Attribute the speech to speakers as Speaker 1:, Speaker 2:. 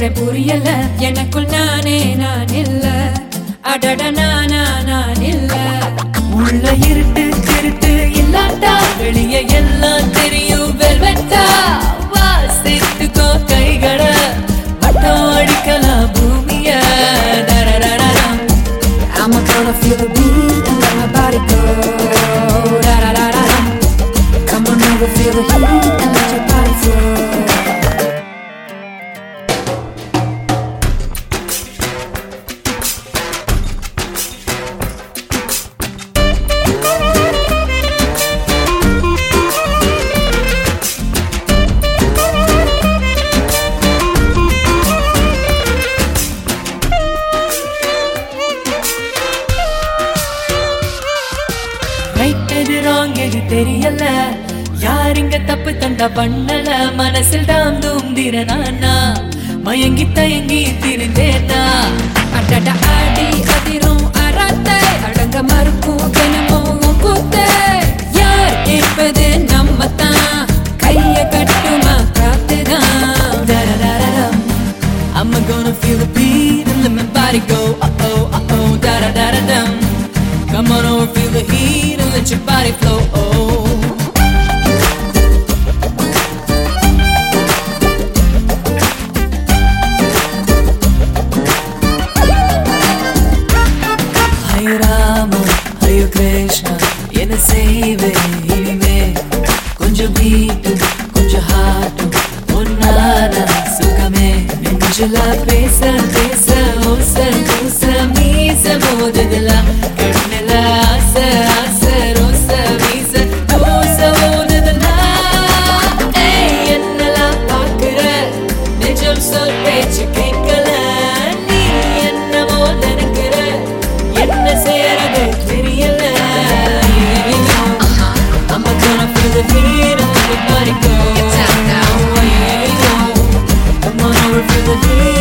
Speaker 1: சொல்றேன் புரியல எனக்குள் நானே நான் இல்ல அடட நானா நான் இல்ல
Speaker 2: உள்ள இருட்டு திருட்டு இல்லாட்டா வெளிய எல்லாம் தெரியும் வெல்வெட்டா வாசித்துக்கோ கைகள வட்டம் அடிக்கலாம் பூமிய டரடரடம்.
Speaker 1: I'm gonna feel the beat and let my body go. Da da da da da. Come on over, feel the heat and let your body flow.
Speaker 2: Right எது ராங் எது தெரியல யார் இங்க தப்பு தண்டா பண்ணல மனசில் தாம் தூந்திர நானா மயங்கி தயங்கி திரிந்தேனா
Speaker 1: அடட ஆடி அதிரும் அறத்தை அடங்க மறுக்கும் தினமும் உன் கூத்தை யார் கேட்பது நம்ம தான் கைய கட்டுமா காத்துதான்
Speaker 2: Da-da-da-da-dum. I'm gonna feel the beat and let my body go. Uh oh, uh oh, da da da da dum. Come on over, feel the heat and let your body flow. Oh. ஹய Rama ஹய Krishna என்ன செய்வேன் இனிமே கொஞ்சம் பீட்டும் கொஞ்சம் ஹார்ட்டும் ஒன்னான சுகமே நெஞ்சில பேச பேச ஓச கூச மீச மோதுதலாம் கண்ணில ஆசை ஆசை ரோச மீச தோச ஓடுதலாம் ஏய் என்னலாம் பார்க்கிற நிஜம் சொல் பேச்சு கேட்கல நீ என்னமோ நினைக்கிற என்ன செய்யறது தெரியல I'm gonna feel the heat and let my body go.
Speaker 1: Get down now.
Speaker 2: Come on over, feel the heat.